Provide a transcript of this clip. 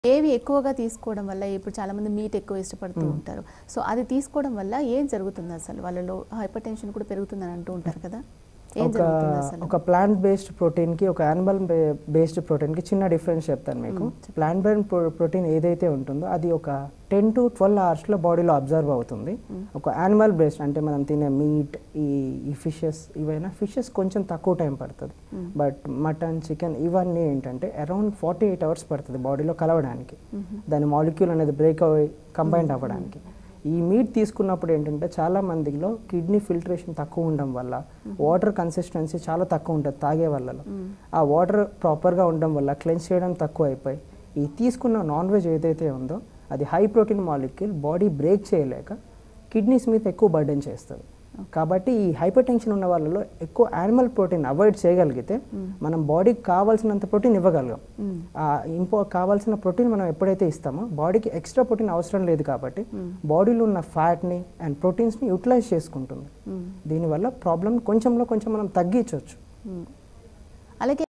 ఏవి ఎక్కువగా తీసుకోవడం వల్ల ఇప్పుడు చాలా మంది మీట్ ఎక్కువ ఇష్టపడుతూ ఉంటారు సో అది తీసుకోవడం వల్ల ఏం జరుగుతుంది అసలు వాళ్ళలో హైపర్ టెన్షన్ కూడా పెరుగుతుందని అంటూ ఉంటారు కదా ఏం ఒక జరుగుతుంది అసలు ఒక ప్లాంట్ బేస్డ్ ప్రోటీన్కి ఒక యానిమల్ బేస్డ్ ప్రోటీన్కి చిన్న డిఫరెన్స్ చెప్తాను మీకు ప్లాంట్ బేస్డ్ ప్రోటీన్ ఏదైతే ఉంటుందో అది ఒక టెన్ టు ట్వెల్వ్ అవర్స్లో బాడీలో అబ్జర్వ్ అవుతుంది ఒక యానిమల్ బేస్డ్ అంటే మనం తినే మీట్ ఈ ఈ ఫిషెస్ ఇవైనా ఫిషెస్ కొంచెం తక్కువ టైం పడుతుంది బట్ మటన్ చికెన్ ఇవన్నీ ఏంటంటే అరౌండ్ ఫార్టీ ఎయిట్ అవర్స్ పడుతుంది బాడీలో కలవడానికి దాని మాలిక్యూల్ అనేది బ్రేక్ అవ్వి కంబైండ్ అవ్వడానికి ఈ మీట్ తీసుకున్నప్పుడు ఏంటంటే చాలా మందిలో కిడ్నీ ఫిల్టరేషన్ తక్కువ ఉండడం వల్ల వాటర్ కన్సిస్టెన్సీ చాలా తక్కువ ఉంటుంది తాగే వాళ్ళలో ఆ వాటర్ ప్రాపర్గా ఉండడం వల్ల క్లెన్స్ చేయడం తక్కువ అయిపోయి ఈ తీసుకున్న నాన్ వెజ్ ఏదైతే ఉందో అది high protein molecule body break చేయలేక కిడ్నీస్ మీద ఎక్కువ బర్డెన్ చేస్తుంది కాబట్టి ఈ హైపర్ టెన్షన్ ఉన్న వాళ్ళలో ఎక్కువ యానిమల్ ప్రోటీన్ అవాయిడ్ చేయగలిగితే మనం బాడీకి కావాల్సినంత ప్రోటీన్ ఇవ్వగలం ఆ ఇంపో కావాల్సిన ప్రోటీన్ మనం ఎప్పుడైతే ఇస్తామో బాడీకి ఎక్స్ట్రా ప్రోటీన్ అవసరం లేదు కాబట్టి బాడీలో ఉన్న ఫ్యాట్ని అండ్ ప్రోటీన్స్ని యూటిలైజ్ చేసుకుంటుంది దీనివల్ల ప్రాబ్లం కొంచెంలో కొంచెం మనం తగ్గించవచ్చు మ్మ్. అలాగే